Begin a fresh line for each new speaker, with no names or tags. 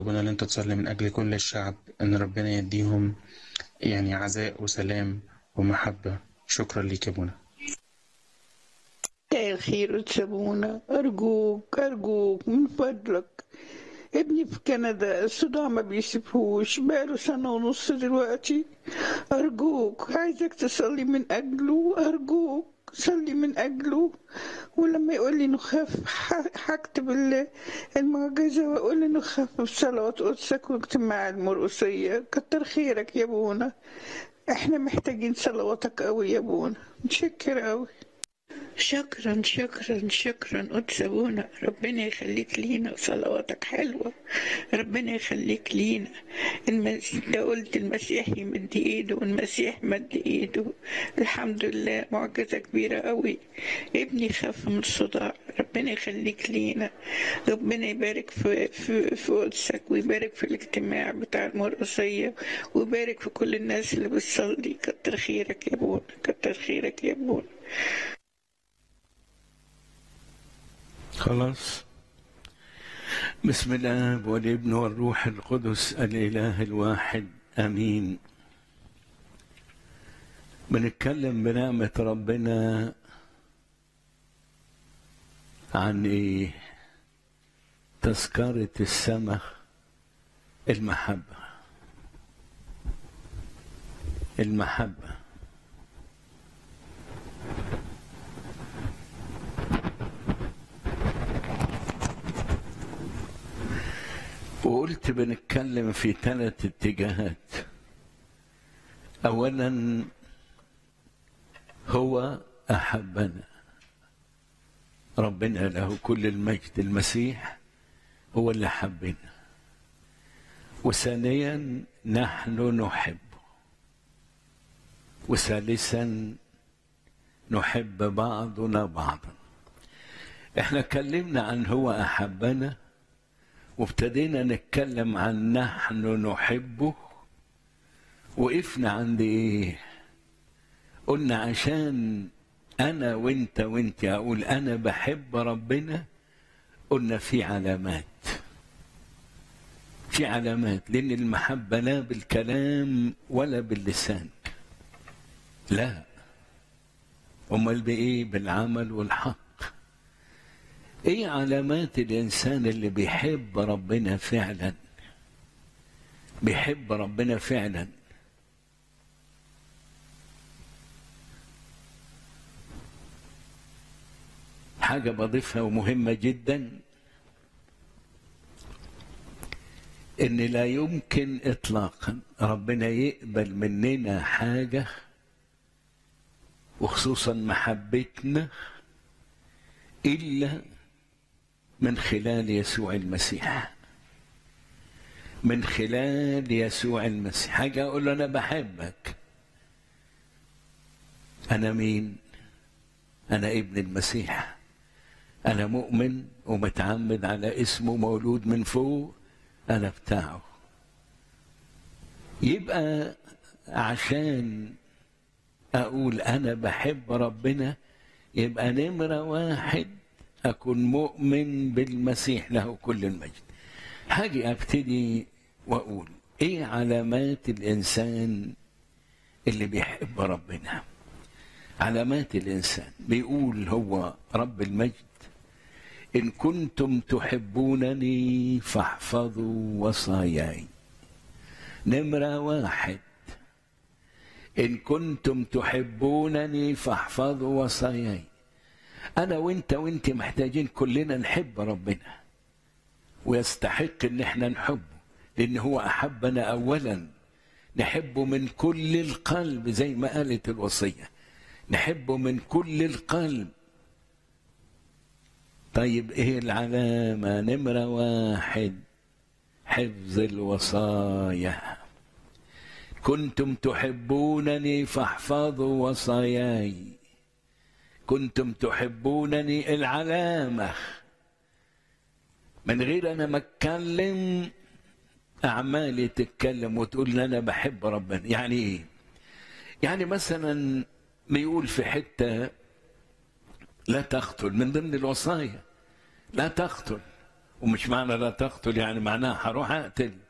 ربنا اللي انت تصلي من اجل كل الشعب ان ربنا يديهم يعني عزاء وسلام ومحبة شكرا ليك يا ابونا
مساء الخير وتسابونا أرجوك أرجوك من فضلك ابني في كندا الصداع ما بيسيبهوش بقاله سنة ونص دلوقتي أرجوك عايزك تصلي من أجله أرجوك صلي من أجله ولما يقول لي نخاف هكتب ال- المعجزة وأقول له نخاف بصلوات قدسك واجتماع المرقصية كتر خيرك يا ابونا احنا محتاجين صلواتك قوي يا ابونا متشكر قوي شكرا شكرا شكرا قدس ابونا ربنا يخليك لينا وصلواتك حلوه ربنا يخليك لينا المسيح انت قلت المسيح يمد ايده والمسيح مد ايده الحمد لله معجزه كبيره قوي ابني خاف من الصداع ربنا يخليك لينا ربنا يبارك في في في قدسك ويبارك في الاجتماع بتاع المرقصيه ويبارك في كل الناس اللي بتصلي كتر خيرك يا ابونا كتر خيرك يا ابونا
خلاص بسم الله والابن والروح القدس الاله الواحد امين بنتكلم بنعمه ربنا عن ايه تذكره السماء المحبه المحبه وقلت بنتكلم في ثلاث اتجاهات اولا هو احبنا ربنا له كل المجد المسيح هو اللي حبنا وثانيا نحن نحبه وثالثا نحب بعضنا بعضا احنا اتكلمنا عن هو احبنا وابتدينا نتكلم عن نحن نحبه وقفنا عند ايه قلنا عشان انا وانت وانت اقول انا بحب ربنا قلنا في علامات في علامات لان المحبه لا بالكلام ولا باللسان لا امال بايه بالعمل والحق ايه علامات الانسان اللي بيحب ربنا فعلا بيحب ربنا فعلا حاجة بضيفها ومهمة جدا إن لا يمكن إطلاقا ربنا يقبل مننا حاجة وخصوصا محبتنا إلا من خلال يسوع المسيح من خلال يسوع المسيح حاجة أقول له أنا بحبك أنا مين أنا ابن المسيح أنا مؤمن ومتعمد على اسمه مولود من فوق أنا بتاعه يبقى عشان أقول أنا بحب ربنا يبقى نمرة واحد أكون مؤمن بالمسيح له كل المجد حاجة أبتدي وأقول إيه علامات الإنسان اللي بيحب ربنا علامات الإنسان بيقول هو رب المجد إن كنتم تحبونني فاحفظوا وصاياي نمرة واحد إن كنتم تحبونني فاحفظوا وصاياي أنا وأنت وأنت محتاجين كلنا نحب ربنا ويستحق إن احنا نحبه لأن هو أحبنا أولا نحبه من كل القلب زي ما قالت الوصية نحبه من كل القلب طيب ايه العلامة نمرة واحد حفظ الوصايا كنتم تحبونني فاحفظوا وصاياي كنتم تحبونني العلامة من غير أنا ما أتكلم أعمالي تتكلم وتقول لي أنا بحب ربنا يعني إيه يعني مثلا بيقول في حتة لا تقتل من ضمن الوصايا لا تقتل ومش معنى لا تقتل يعني معناها هروح اقتل